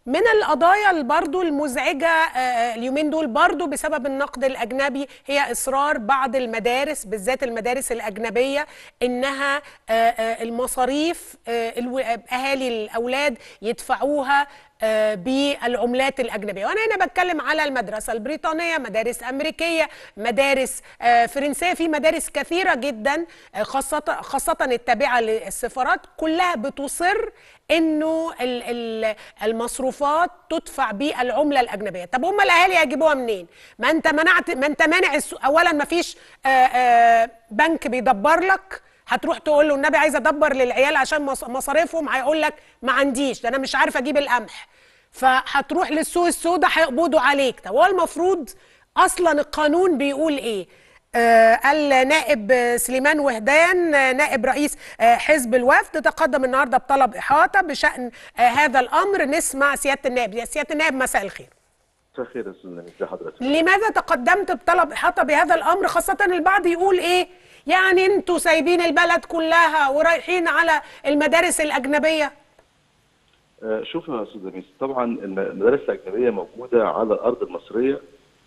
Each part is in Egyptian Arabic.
من القضايا برضو المزعجة آه، اليومين دول برضو بسبب النقد الأجنبي هي إصرار بعض المدارس بالذات المدارس الأجنبية إنها آه، آه، المصاريف آه، الو- أهالي الأولاد يدفعوها آه، بالعملات الأجنبية وأنا هنا بتكلم على المدرسة البريطانية مدارس أمريكية مدارس آه، فرنسية في مدارس كثيرة جدا آه، خاصة خاصة التابعة للسفارات كلها بتصر انه ال- ال- المصروفات تدفع بالعمله الاجنبيه طب هم الاهالي هيجيبوها منين ما انت منعت ما انت مانع السوق. اولا ما فيش آه، آه، بنك بيدبر لك هتروح تقول له النبي عايز ادبر للعيال عشان مص- مصاريفهم هيقول لك ما عنديش ده انا مش عارف اجيب القمح فهتروح للسوق السوداء هيقبضوا عليك طب هو المفروض اصلا القانون بيقول ايه آه، النائب سليمان وهدان آه، نائب رئيس آه، حزب الوفد تقدم النهارده بطلب احاطه بشان آه، هذا الامر نسمع سياده النائب يا سياده النائب مساء الخير مساء الخير يا استاذ نبيل ازي حضرتك لماذا تقدمت بطلب احاطه بهذا الامر خاصه البعض يقول ايه يعني انتوا سايبين البلد كلها ورايحين على المدارس الاجنبيه آه، شوف يا استاذ نبيل طبعا الم- المدارس الاجنبيه موجوده على الارض المصريه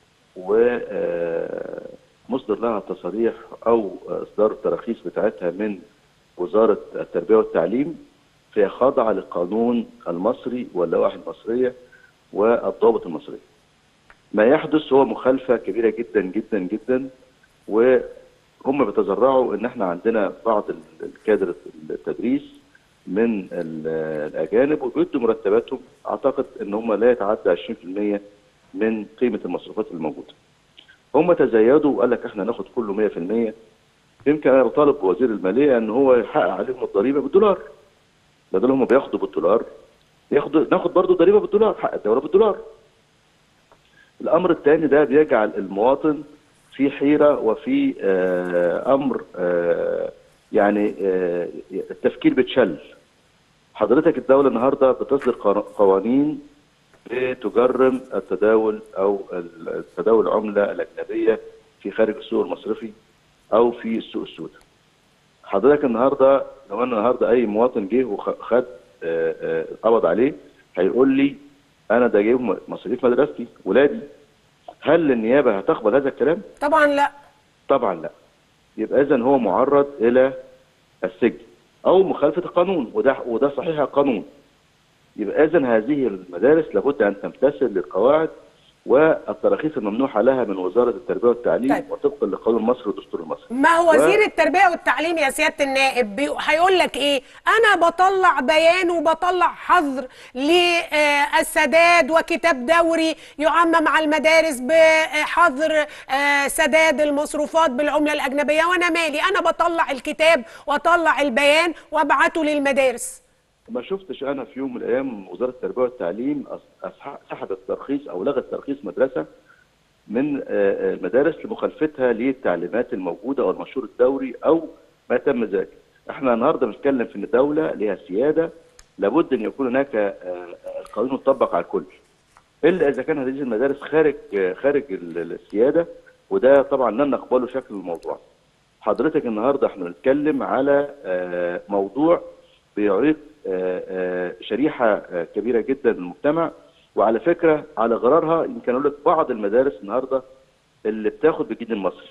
ومصدر لها تصاريح او اصدار التراخيص بتاعتها من وزاره التربيه والتعليم فهي خاضعه للقانون المصري واللوائح المصريه والضوابط المصريه. ما يحدث هو مخالفه كبيره جدا جدا جدا وهم بيتذرعوا ان احنا عندنا بعض ال- الكادر التدريس من ال- الاجانب وبيدوا مرتباتهم اعتقد ان هم لا يتعدى 20% من قيمه المصروفات الموجوده. هم تزايدوا وقال لك احنا ناخد كله 100% يمكن انا بطالب بوزير الماليه ان هو يحقق عليهم الضريبه بالدولار. بدل هم بياخدوا بالدولار ياخدوا ناخد برضه ضريبه بالدولار حق الدوله بالدولار. الامر الثاني ده بيجعل المواطن في حيره وفي آه امر آه يعني آه التفكير بتشل حضرتك الدوله النهارده بتصدر قر- قوانين بتجرم التداول او ال- تداول العمله الاجنبيه في خارج السوق المصرفي او في السوق السوداء. حضرتك النهارده لو انا النهارده اي مواطن جه وخد آه، آه، قبض عليه هيقول لي انا ده جايب م- مصاريف مدرستي ولادي هل النيابه هتقبل هذا الكلام؟ طبعا لا طبعا لا يبقى اذا هو معرض الى السجن او مخالفه القانون وده وده صحيح القانون يبقى اذا هذه المدارس لابد ان تمتثل للقواعد والتراخيص الممنوحه لها من وزاره التربيه والتعليم طيب. وطبقا للقانون المصري والدستور المصري ما هو و- وزير التربيه والتعليم يا سياده النائب بي- هيقول لك ايه انا بطلع بيان وبطلع حظر للسداد وكتاب دوري يعمم على المدارس بحظر آه، سداد المصروفات بالعمله الاجنبيه وانا مالي انا بطلع الكتاب واطلع البيان وابعته للمدارس ما شفتش انا في يوم من الايام وزاره التربيه والتعليم أص- أصح- سحبت ترخيص او لغت ترخيص مدرسه من آه، آه، المدارس لمخالفتها للتعليمات الموجوده او المنشور الدوري او ما تم ذلك. احنا النهارده بنتكلم في ان الدوله لها سياده لابد ان يكون هناك آه، آه، القانون يطبق على الكل. الا اذا كان هذه المدارس خارج آه، خارج ال- السياده وده طبعا لن نقبله شكل الموضوع. حضرتك النهارده احنا بنتكلم على آه، موضوع بيعيق آه، آه، شريحه آه، كبيره جدا من المجتمع وعلى فكره على غرارها يمكن اقول لك بعض المدارس النهارده اللي بتاخد بالجنيه المصري.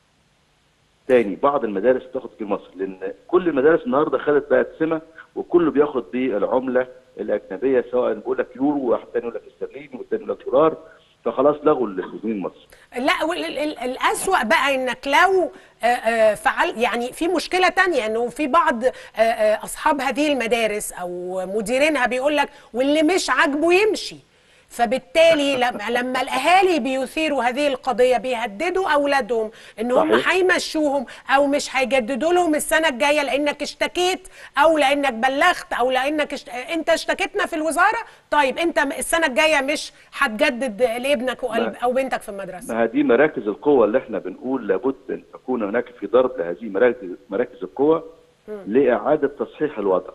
تاني بعض المدارس بتاخد بالجنيه المصري لان كل المدارس النهارده خدت بقت سمه وكله بياخد بالعمله الاجنبيه سواء بيقول لك يورو واحد تاني يقول لك استرليني والتاني يقول لك دولار فخلاص لغوا الجنيه المصري. لا وال- ال- ال- الأسوأ بقى انك لو آه، آه، فعل يعني في مشكلة تانية انه في بعض آه، آه، اصحاب هذه المدارس او مديرينها بيقول لك واللي مش عاجبه يمشي فبالتالي لما لما الاهالي بيثيروا هذه القضيه بيهددوا اولادهم ان هم صحيح. هيمشوهم او مش هيجددوا لهم السنه الجايه لانك اشتكيت او لانك بلغت او لانك اشت... انت اشتكيتنا في الوزاره طيب انت السنه الجايه مش هتجدد لابنك وقلب- او بنتك في المدرسه ما هذه مراكز القوة اللي احنا بنقول لابد ان تكون هناك في ضرب لهذه مراكز مراكز القوة لإعادة تصحيح الوضع.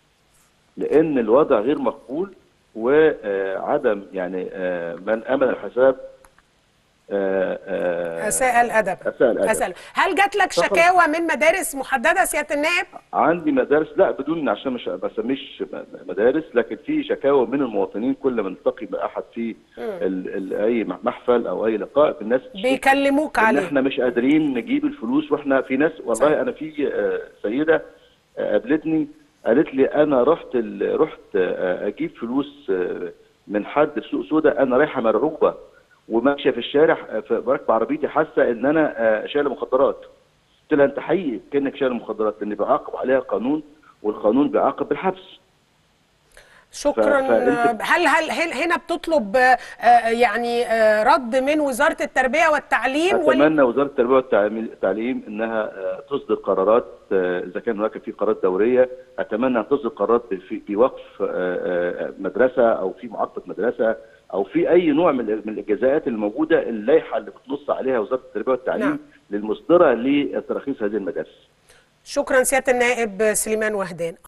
لأن الوضع غير مقبول وعدم يعني آه، من أمن الحساب آه، آه، اساء الادب اساء الادب أسأل. هل جات لك طبعاً. شكاوى من مدارس محدده سياده النائب عندي مدارس لا بدون عشان مش ما اسميش مدارس لكن في شكاوى من المواطنين كل ما نلتقي باحد في ال ال اي محفل او اي لقاء الناس بيكلموك ان عليه احنا مش قادرين نجيب الفلوس واحنا في ناس والله صحيح. انا في آه، سيده آه، قابلتني قالت لي انا رحت ال- رحت آه، اجيب فلوس آه، من حد في سوق سودا انا رايحه مرعوبه وماشيه في الشارع آه، ف- بركب عربيتي حاسه ان انا آه، شايله مخدرات قلت لها انت حقيقي كانك شايله مخدرات لان بيعاقب عليها القانون والقانون بيعاقب بالحبس شكرا ف- فأنت- هل هل هل هنا بتطلب آه، آه، يعني آه، رد من وزاره التربيه والتعليم ولا اتمنى وزاره التربيه والتعليم التعليم انها آه، تصدر قرارات آه، اذا كان هناك في قرارات دوريه اتمنى ان تصدر قرارات في- بوقف آه، آه، مدرسه او في معاقبه مدرسه او في اي نوع من من الجزاءات الموجوده اللائحه اللي بتنص عليها وزاره التربيه والتعليم نعم. للمصدره لتراخيص هذه المدارس شكرا سياده النائب سليمان وهدان